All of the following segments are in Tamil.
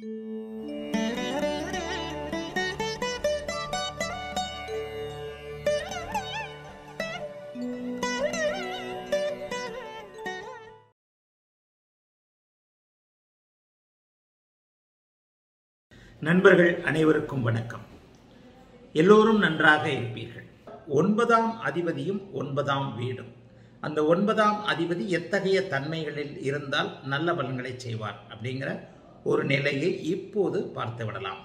நண்பர்கள் அனைவருக்கும் வணக்கம் எல்லோரும் நன்றாக இருப்பீர்கள் ஒன்பதாம் அதிபதியும் ஒன்பதாம் வீடும் அந்த ஒன்பதாம் அதிபதி எத்தகைய தன்மைகளில் இருந்தால் நல்ல பலன்களை செய்வார் அப்படிங்கிற ஒரு நிலையை இப்போது பார்த்து விடலாம்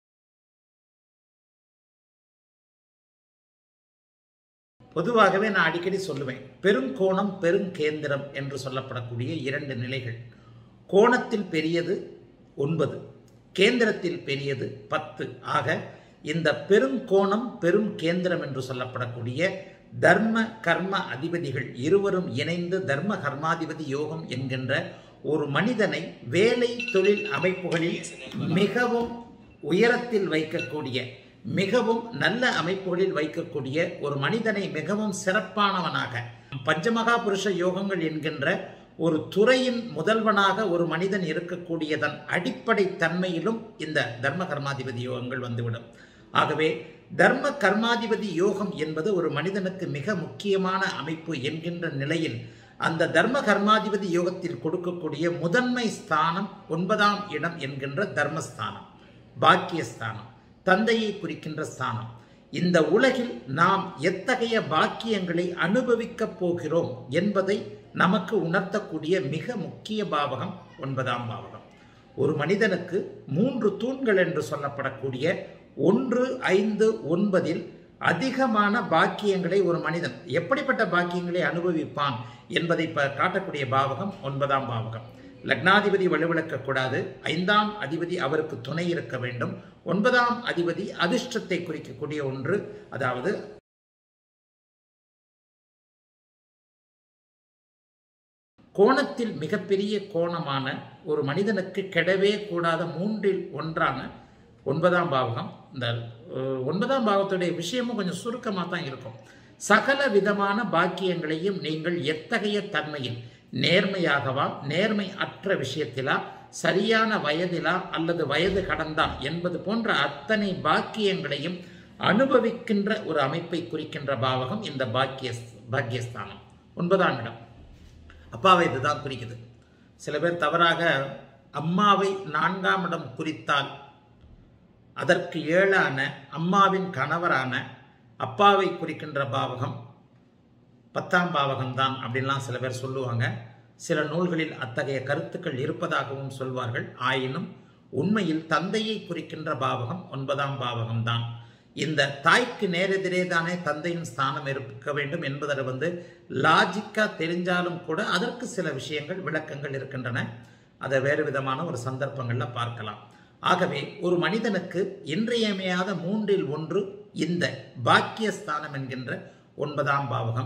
பொதுவாகவே நான் அடிக்கடி சொல்லுவேன் பெருங்கோணம் பெருங்கேந்திரம் என்று சொல்லப்படக்கூடிய இரண்டு நிலைகள் கோணத்தில் பெரியது ஒன்பது கேந்திரத்தில் பெரியது பத்து ஆக இந்த பெருங்கோணம் பெரும் கேந்திரம் என்று சொல்லப்படக்கூடிய தர்ம கர்ம அதிபதிகள் இருவரும் இணைந்து தர்ம கர்மாதிபதி யோகம் என்கின்ற ஒரு மனிதனை வேலை தொழில் அமைப்புகளில் மிகவும் உயரத்தில் வைக்கக்கூடிய மிகவும் நல்ல அமைப்புகளில் வைக்கக்கூடிய ஒரு மனிதனை மிகவும் சிறப்பானவனாக பஞ்சமகா புருஷ யோகங்கள் என்கின்ற ஒரு துறையின் முதல்வனாக ஒரு மனிதன் இருக்கக்கூடியதன் அடிப்படை தன்மையிலும் இந்த தர்ம கர்மாதிபதி யோகங்கள் வந்துவிடும் ஆகவே தர்ம கர்மாதிபதி யோகம் என்பது ஒரு மனிதனுக்கு மிக முக்கியமான அமைப்பு என்கின்ற நிலையில் அந்த தர்ம கர்மாதிபதி யோகத்தில் கொடுக்கக்கூடிய முதன்மை ஸ்தானம் ஒன்பதாம் இடம் என்கின்ற தர்மஸ்தானம் பாக்கியஸ்தானம் தந்தையை குறிக்கின்ற ஸ்தானம் இந்த உலகில் நாம் எத்தகைய பாக்கியங்களை அனுபவிக்கப் போகிறோம் என்பதை நமக்கு உணர்த்தக்கூடிய மிக முக்கிய பாவகம் ஒன்பதாம் பாவகம் ஒரு மனிதனுக்கு மூன்று தூண்கள் என்று சொல்லப்படக்கூடிய ஒன்று ஐந்து ஒன்பதில் அதிகமான பாக்கியங்களை ஒரு மனிதன் எப்படிப்பட்ட பாக்கியங்களை அனுபவிப்பான் என்பதை காட்டக்கூடிய பாவகம் ஒன்பதாம் பாவகம் லக்னாதிபதி வலுவிழக்கக்கூடாது ஐந்தாம் அதிபதி அவருக்கு துணை இருக்க வேண்டும் ஒன்பதாம் அதிபதி அதிர்ஷ்டத்தை குறிக்கக்கூடிய ஒன்று அதாவது கோணத்தில் மிகப்பெரிய கோணமான ஒரு மனிதனுக்கு கெடவே கூடாத மூன்றில் ஒன்றான ஒன்பதாம் பாவகம் இந்த ஒன்பதாம் பாவத்துடைய விஷயமும் கொஞ்சம் சுருக்கமாக தான் இருக்கும் சகல விதமான பாக்கியங்களையும் நீங்கள் எத்தகைய தன்மையில் நேர்மையாகவா நேர்மை அற்ற விஷயத்திலா சரியான வயதிலா அல்லது வயது கடந்தா என்பது போன்ற அத்தனை பாக்கியங்களையும் அனுபவிக்கின்ற ஒரு அமைப்பை குறிக்கின்ற பாவகம் இந்த பாக்கிய பாக்கியஸ்தானம் ஒன்பதாம் இடம் அப்பாவை இதுதான் குறிக்குது சில பேர் தவறாக அம்மாவை நான்காம் இடம் குறித்தால் அதற்கு ஏழான அம்மாவின் கணவரான அப்பாவை குறிக்கின்ற பாவகம் பத்தாம் பாவகம் தான் அப்படின்லாம் சில பேர் சொல்லுவாங்க சில நூல்களில் அத்தகைய கருத்துக்கள் இருப்பதாகவும் சொல்வார்கள் ஆயினும் உண்மையில் தந்தையை குறிக்கின்ற பாவகம் ஒன்பதாம் பாவகம் தான் இந்த தாய்க்கு நேரெதிரே தானே தந்தையின் ஸ்தானம் இருக்க வேண்டும் என்பதில் வந்து லாஜிக்கா தெரிஞ்சாலும் கூட அதற்கு சில விஷயங்கள் விளக்கங்கள் இருக்கின்றன அதை வேறு விதமான ஒரு சந்தர்ப்பங்கள்ல பார்க்கலாம் ஆகவே ஒரு மனிதனுக்கு இன்றியமையாத மூன்றில் ஒன்று இந்த பாக்கியஸ்தானம் என்கின்ற ஒன்பதாம் பாவகம்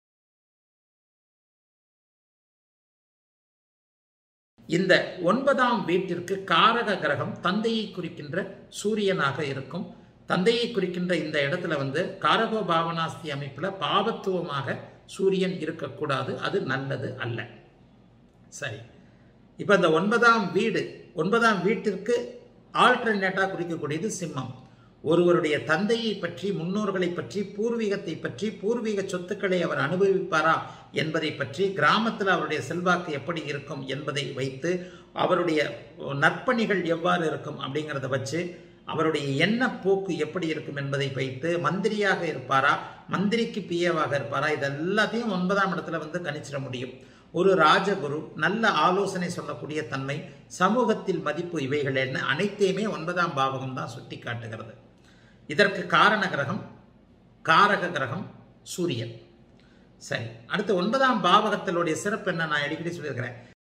இந்த ஒன்பதாம் வீட்டிற்கு காரக கிரகம் தந்தையை குறிக்கின்ற சூரியனாக இருக்கும் தந்தையை குறிக்கின்ற இந்த இடத்துல வந்து காரகோ பாவனாஸ்தி அமைப்பில் பாவத்துவமாக சூரியன் இருக்கக்கூடாது அது நல்லது அல்ல சரி இப்போ இந்த ஒன்பதாம் வீடு ஒன்பதாம் வீட்டிற்கு ஆல்டர்னேட்டாக குறிக்கக்கூடியது சிம்மம் ஒருவருடைய தந்தையை பற்றி முன்னோர்களை பற்றி பூர்வீகத்தை பற்றி பூர்வீக சொத்துக்களை அவர் அனுபவிப்பாரா என்பதை பற்றி கிராமத்தில் அவருடைய செல்வாக்கு எப்படி இருக்கும் என்பதை வைத்து அவருடைய நற்பணிகள் எவ்வாறு இருக்கும் அப்படிங்கிறத வச்சு அவருடைய எண்ண போக்கு எப்படி இருக்கும் என்பதை வைத்து மந்திரியாக இருப்பாரா மந்திரிக்கு பிஏவாக இருப்பாரா இது எல்லாத்தையும் ஒன்பதாம் இடத்துல வந்து கணிச்சிட முடியும் ஒரு ராஜகுரு நல்ல ஆலோசனை சொல்லக்கூடிய தன்மை சமூகத்தில் மதிப்பு இவைகள் என்ன அனைத்தையுமே ஒன்பதாம் பாவகம் தான் சுட்டி காட்டுகிறது இதற்கு காரண கிரகம் காரக கிரகம் சூரியன் சரி அடுத்து ஒன்பதாம் பாவகத்தினுடைய சிறப்பு என்ன நான் அடிக்கடி சொல்லியிருக்கிறேன்